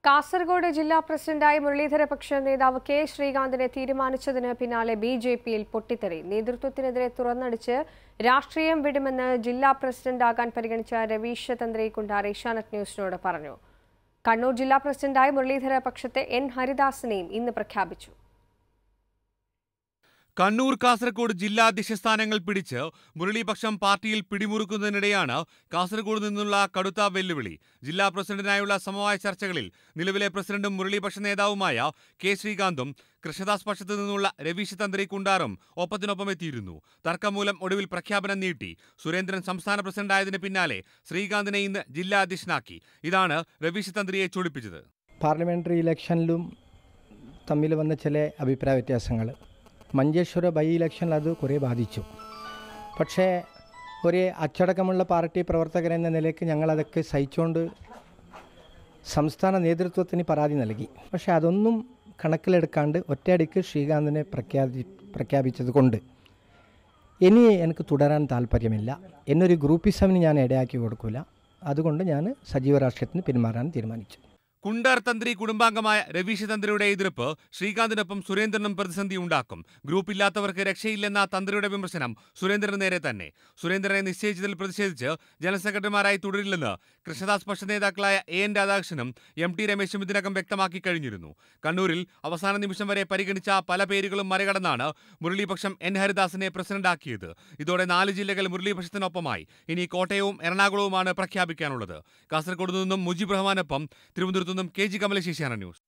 കാസർഗോഡ് ജില്ലാ പ്രസിഡന്റായി മുരളീധര പക്ഷ നേതാവ് കെ ശ്രീകാന്തിനെ തീരുമാനിച്ചതിന് പിന്നാലെ ബി ജെ പിയിൽ പൊട്ടിത്തെറി നേതൃത്വത്തിനെതിരെ തുറന്നടിച്ച് രാഷ്ട്രീയം വിടുമെന്ന് ജില്ലാ പ്രസിഡന്റാകാൻ പരിഗണിച്ച രവീഷ് തന്ത്രി കുണ്ടാർ ഏഷ്യാനെറ്റ് ന്യൂസിനോട് പറഞ്ഞു കണ്ണൂർ ജില്ലാ പ്രസിഡന്റായി മുരളീധര പക്ഷത്തെ എൻ ഹരിദാസിനെയും ഇന്ന് പ്രഖ്യാപിച്ചു കണ്ണൂർ കാസർഗോഡ് ജില്ലാ അധ്യക്ഷ സ്ഥാനങ്ങൾ പിടിച്ച് മുരളീപക്ഷം പാർട്ടിയിൽ പിടിമുറുക്കുന്നതിനിടെയാണ് കാസർഗോഡ് നിന്നുള്ള കടുത്ത വെല്ലുവിളി ജില്ലാ പ്രസിഡന്റിനായുള്ള സമവായ ചർച്ചകളിൽ നിലവിലെ പ്രസിഡന്റും മുരളീപക്ഷ നേതാവുമായ കെ ശ്രീകാന്തും കൃഷ്ണദാസ് പക്ഷത്തു നിന്നുള്ള രവീഷ് തന്ത്രി കുണ്ടാറും ഒപ്പത്തിനൊപ്പം എത്തിയിരുന്നു തർക്കം മൂലം ഒടുവിൽ പ്രഖ്യാപനം നീട്ടി സുരേന്ദ്രൻ സംസ്ഥാന പ്രസിഡന്റായതിന് പിന്നാലെ ശ്രീകാന്തിനെ ഇന്ന് ജില്ലാ അധ്യക്ഷനാക്കി ഇതാണ് രവീഷ് തന്ത്രിയെ ചൊടിപ്പിച്ചത് പാർലമെൻ്ററി ഇലക്ഷനിലും തമ്മിൽ വന്ന ചില അഭിപ്രായ വ്യത്യാസങ്ങൾ മഞ്ചേശ്വര ബൈ ഇലക്ഷനിൽ അത് കുറേ ബാധിച്ചു പക്ഷേ ഒരു അച്ചടക്കമുള്ള പാർട്ടി പ്രവർത്തകരെന്ന നിലയ്ക്ക് ഞങ്ങളതൊക്കെ സഹിച്ചുകൊണ്ട് സംസ്ഥാന നേതൃത്വത്തിന് പരാതി നൽകി പക്ഷേ അതൊന്നും കണക്കിലെടുക്കാണ്ട് ഒറ്റയടിക്ക് ശ്രീകാന്തിനെ പ്രഖ്യാപി പ്രഖ്യാപിച്ചത് കൊണ്ട് ഇനി എനിക്ക് തുടരാൻ താല്പര്യമില്ല എന്നൊരു ഗ്രൂപ്പിസമിന് ഞാൻ ഇടയാക്കി കൊടുക്കില്ല അതുകൊണ്ട് ഞാൻ സജീവ രാഷ്ട്രീയത്തിന് പിന്മാറാൻ തീരുമാനിച്ചു കുണ്ടാർ തന്ത്രി കുടുംബാംഗമായ രവീഷ് തന്ത്രിയുടെ എതിർപ്പ് ശ്രീകാന്തിനൊപ്പം സുരേന്ദ്രനും പ്രതിസന്ധി ഉണ്ടാക്കും ഗ്രൂപ്പില്ലാത്തവർക്ക് രക്ഷയില്ലെന്ന തന്ത്രിയുടെ വിമർശനം സുരേന്ദ്രന് നേരെ തന്നെ സുരേന്ദ്രനെ നിശ്ചയിച്ചതിൽ പ്രതിഷേധിച്ച് ജനറൽ സെക്രട്ടറിമാരായി തുടരില്ലെന്ന് കൃഷ്ണദാസ് പക്ഷ നേതാക്കളായ എ എൻ രാധാകൃഷ്ണനും എം ടി രമേശും ഇതിനകം വ്യക്തമാക്കി കഴിഞ്ഞിരുന്നു കണ്ണൂരിൽ അവസാന നിമിഷം വരെ പരിഗണിച്ച പല പേരുകളും മറികടന്നാണ് മുരളീപക്ഷം എൻ ഹരിദാസിനെ പ്രസിഡന്റാക്കിയത് ഇതോടെ നാല് ജില്ലകൾ മുരളീപക്ഷത്തിനൊപ്പമായി ഇനി കോട്ടയവും എറണാകുളവുമാണ് പ്രഖ്യാപിക്കാനുള്ളത് കാസർഗോഡ് നിന്നും മുജീബ് റഹ്മാനൊപ്പം തിരുവനന്തപുരത്തു നിന്നും K G Kamalesh Asianet news